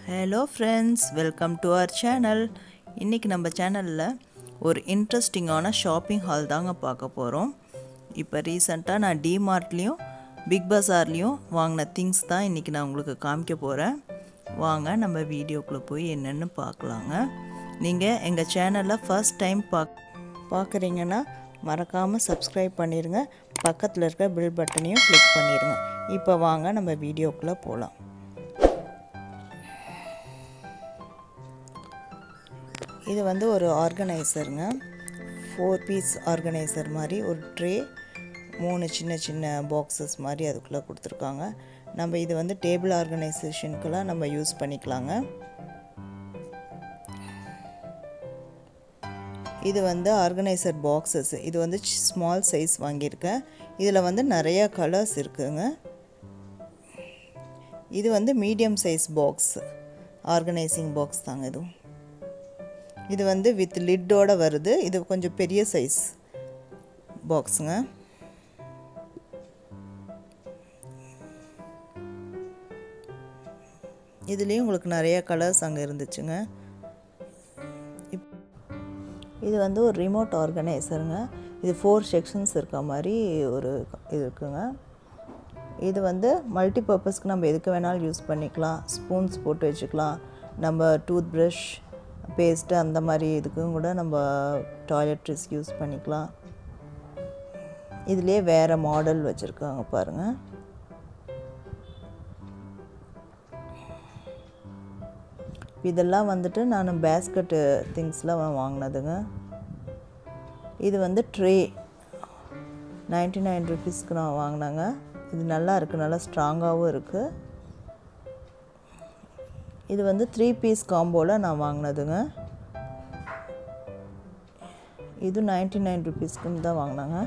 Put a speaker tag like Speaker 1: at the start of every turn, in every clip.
Speaker 1: hello friends welcome to our channel இன்றைக்கி நம்ம சேனலில் ஒரு இன்ட்ரெஸ்டிங்கான ஷாப்பிங் ஹால் தாங்க பார்க்க போகிறோம் இப்போ ரீசண்டாக நான் டிமார்ட்லேயும் பிக் பஸார்லேயும் வாங்கின திங்ஸ் தான் இன்றைக்கி நான் உங்களுக்கு காமிக்க போகிறேன் வாங்க நம்ம வீடியோக்குள்ளே போய் என்னென்னு பார்க்கலாங்க நீங்கள் எங்கள் சேனலில் ஃபர்ஸ்ட் டைம் பார்க் பார்க்குறீங்கன்னா மறக்காமல் சப்ஸ்கிரைப் பண்ணிடுங்க பக்கத்தில் இருக்க பில் பட்டனையும் கிளிக் பண்ணிடுங்க இப்போ வாங்க நம்ம வீடியோக்குள்ளே போகலாம் இது வந்து ஒரு ஆர்கனைசருங்க ஃபோர் பீஸ் ஆர்கனைசர் மாதிரி ஒரு ட்ரே மூணு சின்ன சின்ன பாக்ஸஸ் மாதிரி அதுக்குள்ளே கொடுத்துருக்காங்க நம்ம இது வந்து டேபிள் ஆர்கனைசேஷனுக்கெல்லாம் நம்ம யூஸ் பண்ணிக்கலாங்க இது வந்து ஆர்கனைசர் பாக்ஸஸ் இது வந்து ஸ்மால் சைஸ் வாங்கியிருக்கேன் இதில் வந்து நிறையா கலர்ஸ் இருக்குதுங்க இது வந்து medium size box organising box தாங்க இதுவும் இது வந்து வித் லிட்டோட வருது இது கொஞ்சம் பெரிய சைஸ் பாக்ஸுங்க இதுலேயும் உங்களுக்கு நிறைய கலர்ஸ் அங்கே இருந்துச்சுங்க இது வந்து ஒரு ரிமோட் ஆர்கனைசருங்க இது ஃபோர் செக்ஷன்ஸ் இருக்க மாதிரி ஒரு இது இருக்குங்க இது வந்து மல்டி பர்பஸ்க்கு நம்ம எதுக்கு வேணாலும் யூஸ் பண்ணிக்கலாம் ஸ்பூன்ஸ் போட்டு வச்சுக்கலாம் நம்ம டூத் ப்ரஷ் பேஸ்ட்டு அந்த மாதிரி இதுக்கும் கூட நம்ம டாய்லெட்ரிஸ் யூஸ் பண்ணிக்கலாம் இதுலேயே வேறு மாடல் வச்சுருக்காங்க பாருங்கள் இதெல்லாம் வந்துட்டு நான் பேஸ்கெட்டு திங்ஸ்லாம் வாங்கினதுங்க இது வந்து ட்ரே நைன்டி நைன் ருபீஸ்க்கு நான் வாங்கினாங்க இது நல்லா இருக்குது நல்லா ஸ்ட்ராங்காகவும் இருக்குது இது வந்து த்ரீ பீஸ் காம்போவில் நான் வாங்கினதுங்க இது நைன்டி நைன் ருபீஸ்க்குன்னு தான் வாங்கினாங்க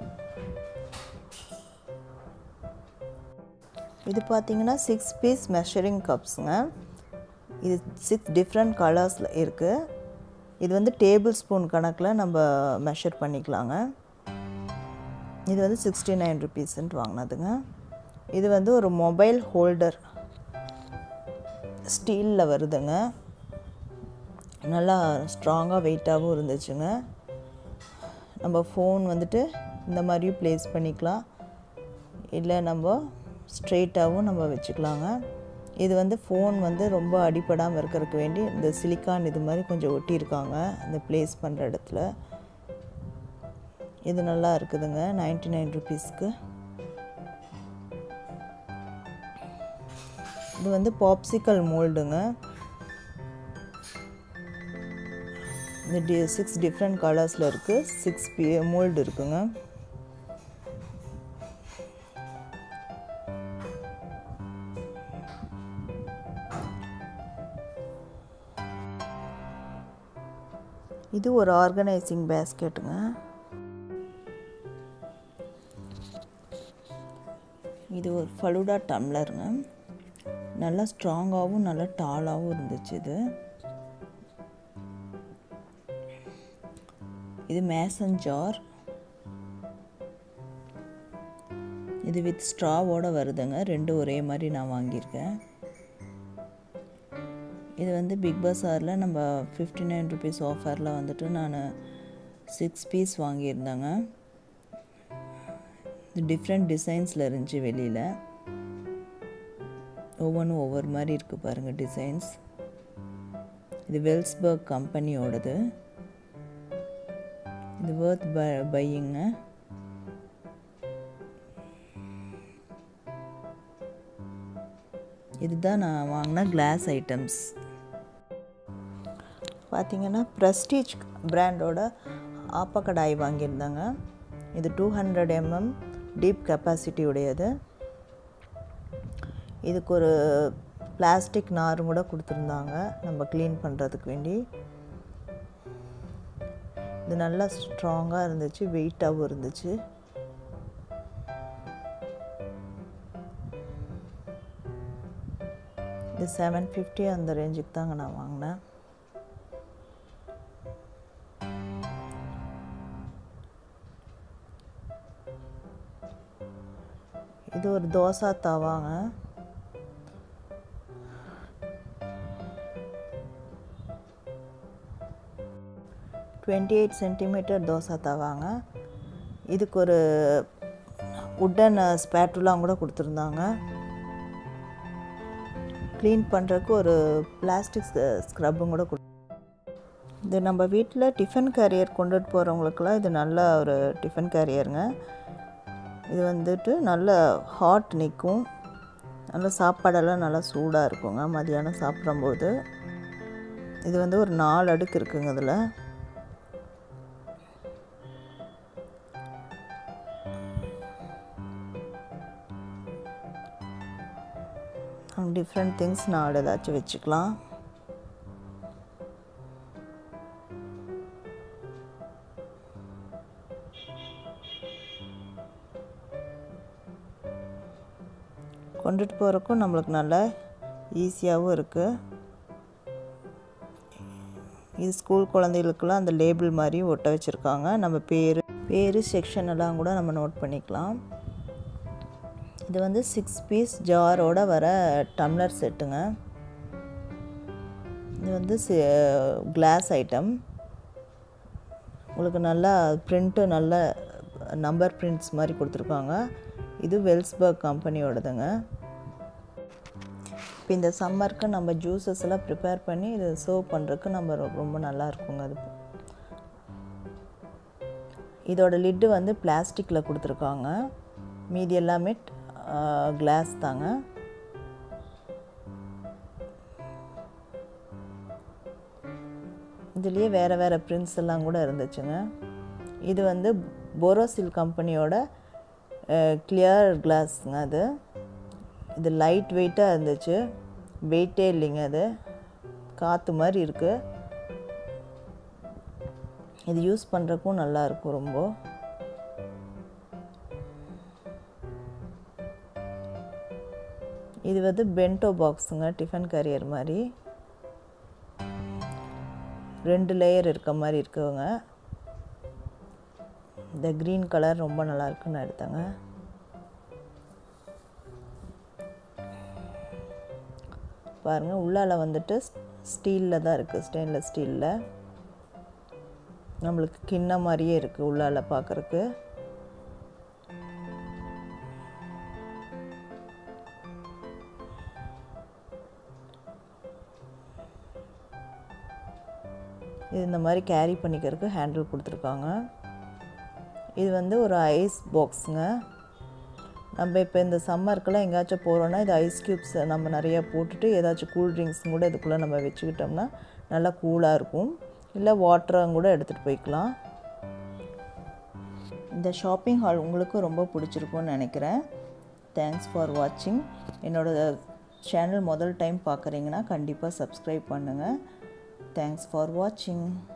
Speaker 1: இது பார்த்தீங்கன்னா சிக்ஸ் பீஸ் மெஷரிங் கப்ஸுங்க இது சிக்ஸ் டிஃப்ரெண்ட் கலர்ஸில் இருக்குது இது வந்து டேபிள் ஸ்பூன் கணக்கில் நம்ம மெஷர் பண்ணிக்கலாங்க இது வந்து சிக்ஸ்டி நைன் ருபீஸ்ன்ட்டு வாங்கினதுங்க இது வந்து ஒரு மொபைல் ஹோல்டர் ஸ்டீலில் வருதுங்க நல்லா ஸ்ட்ராங்காக வெயிட்டாகவும் இருந்துச்சுங்க நம்ம ஃபோன் வந்துட்டு இந்த மாதிரியும் ப்ளேஸ் பண்ணிக்கலாம் இல்லை நம்ம ஸ்ட்ரெயிட்டாகவும் நம்ம வச்சுக்கலாங்க இது வந்து ஃபோன் வந்து ரொம்ப அடிப்படாமல் இருக்கிறதுக்கு வேண்டி இந்த சிலிக்கான் இது மாதிரி கொஞ்சம் ஒட்டியிருக்காங்க இந்த ப்ளேஸ் பண்ணுற இடத்துல இது நல்லா இருக்குதுங்க நைன்டி நைன் ருபீஸ்க்கு இது வந்து பாப்சிக்கல் மோல்டுங்க இந்த டி சிக்ஸ் டிஃப்ரெண்ட் கலர்ஸில் இருக்குது சிக்ஸ் பி மோல்டு இருக்குங்க இது ஒரு ஆர்கனைசிங் பேஸ்கெட்டுங்க இது ஒரு ஃபலூடா டம்ளருங்க நல்லா ஸ்ட்ராங்காகவும் நல்லா டாலாகவும் இருந்துச்சு இது இது மேசன் ஜார் இது வித் ஸ்ட்ராவோடு வருதுங்க ரெண்டும் ஒரே மாதிரி நான் வாங்கியிருக்கேன் இது வந்து பிக் பஸாரில் நம்ம ஃபிஃப்டி நைன் ருபீஸ் ஆஃபரில் வந்துட்டு நான் சிக்ஸ் பீஸ் வாங்கியிருந்தேங்க இது டிஃப்ரெண்ட் டிசைன்ஸில் இருந்துச்சு வெளியில் ஒவ்வொன்றும் ஒவ்வொரு மாதிரி இருக்குது பாருங்கள் டிசைன்ஸ் இது வெல்ஸ்பர்க் கம்பெனியோடது இது வேர்த் ப பையிங்க இதுதான் நான் வாங்கின கிளாஸ் ஐட்டம்ஸ் பார்த்தீங்கன்னா ப்ரெஸ்டீஜ் பிராண்டோட ஆப்பக்கடாய் வாங்கியிருந்தாங்க இது two hundred mm deep capacity உடையது இதுக்கு ஒரு பிளாஸ்டிக் நாரும் கூட கொடுத்துருந்தாங்க நம்ம க்ளீன் பண்ணுறதுக்கு வேண்டி இது நல்லா ஸ்ட்ராங்காக இருந்துச்சு வெயிட்டாகவும் இருந்துச்சு இது செவன் ஃபிஃப்டி அந்த ரேஞ்சுக்கு தாங்க நான் வாங்கினேன் இது ஒரு தோசை தவாங்க டுவெண்ட்டி எயிட் சென்டிமீட்டர் தோசை தவாங்க இதுக்கு ஒரு உட்டன் ஸ்பேட்டுலாம் கூட கொடுத்துருந்தாங்க க்ளீன் பண்ணுறதுக்கு ஒரு பிளாஸ்டிக் ஸ்க்ரப்பும் கூட கொடு இது நம்ம வீட்டில் டிஃபன் கேரியர் கொண்டுட்டு போகிறவங்களுக்கெல்லாம் இது நல்ல ஒரு டிஃபன் கேரியருங்க இது வந்துட்டு நல்ல ஹாட் நிற்கும் நல்ல சாப்பாடெல்லாம் நல்லா சூடாக இருக்குங்க மதியானம் சாப்பிடும்போது இது வந்து ஒரு நாலு அடுக்கு இருக்குங்க இதில் டிஃப்ரெண்ட் திங்ஸ் நாலு ஏதாச்சும் வச்சுக்கலாம் கொண்டுட்டு போகிறக்கும் நம்மளுக்கு நல்லா ஈஸியாகவும் இருக்குது இது ஸ்கூல் குழந்தைகளுக்கெல்லாம் அந்த லேபிள் மாதிரி ஒட்ட வச்சுருக்காங்க நம்ம பேர் பேர் செக்ஷன் எல்லாம் கூட நம்ம நோட் பண்ணிக்கலாம் இது வந்து சிக்ஸ் பீஸ் ஜாரோட வர டம்ளர் செட்டுங்க இது வந்து கிளாஸ் ஐட்டம் உங்களுக்கு நல்லா ப்ரிண்ட்டு நல்ல நம்பர் பிரிண்ட்ஸ் மாதிரி கொடுத்துருக்காங்க இது வெல்ஸ்பர்க் கம்பெனியோடதுங்க இப்போ இந்த சம்மருக்கு நம்ம ஜூஸஸ் எல்லாம் ப்ரிப்பேர் பண்ணி இதை சர்வ் பண்ணுறதுக்கு நம்ம ரொம்ப நல்லா இருக்குங்க அது இதோட லிட்டு வந்து பிளாஸ்டிக்கில் கொடுத்துருக்காங்க மீதி எல்லாமே கிளாஸ் தாங்க இதுலேயே வேறு வேறு பிரிண்ட்ஸ் எல்லாம் கூட இருந்துச்சுங்க இது வந்து போரோசில் கம்பெனியோட கிளியர் கிளாஸுங்க அது இது லைட் வெயிட்டாக இருந்துச்சு வெயிட்டே இல்லைங்க அது காற்று மாதிரி இருக்குது இது யூஸ் பண்ணுறக்கும் நல்லாயிருக்கும் ரொம்ப இது வந்து பென்டோ பாக்ஸுங்க டிஃபன் கரியர் மாதிரி ரெண்டு லேயர் இருக்க மாதிரி இருக்குங்க இந்த க்ரீன் கலர் ரொம்ப நல்லா இருக்குன்னு எடுத்தேங்க பாருங்கள் உள்ளால் வந்துட்டு ஸ்டீலில் தான் இருக்குது ஸ்டெயின்லெஸ் ஸ்டீலில் நம்மளுக்கு கிண்ண மாதிரியே இருக்குது உள்ளால் பார்க்குறக்கு இது இந்த மாதிரி கேரி பண்ணிக்கிறதுக்கு ஹேண்டில் கொடுத்துருக்காங்க இது வந்து ஒரு ஐஸ் பாக்ஸுங்க நம்ம இப்போ இந்த சம்மருக்கெல்லாம் எங்கேயாச்சும் போகிறோன்னா இது ஐஸ் க்யூப்ஸ் நம்ம நிறையா போட்டுட்டு ஏதாச்சும் கூல் ட்ரிங்க்ஸ் கூட இதுக்குள்ளே நம்ம வச்சுக்கிட்டோம்னா நல்லா கூலாக இருக்கும் இல்லை வாட்டரும் கூட எடுத்துகிட்டு போய்க்கலாம் இந்த ஷாப்பிங் ஹால் உங்களுக்கும் ரொம்ப பிடிச்சிருக்கும்னு நினைக்கிறேன் தேங்க்ஸ் ஃபார் வாட்சிங் என்னோடய சேனல் முதல் டைம் பார்க்குறீங்கன்னா கண்டிப்பாக சப்ஸ்கிரைப் பண்ணுங்கள் தேங்க்ஸ் ஃபார் வாட்சிங்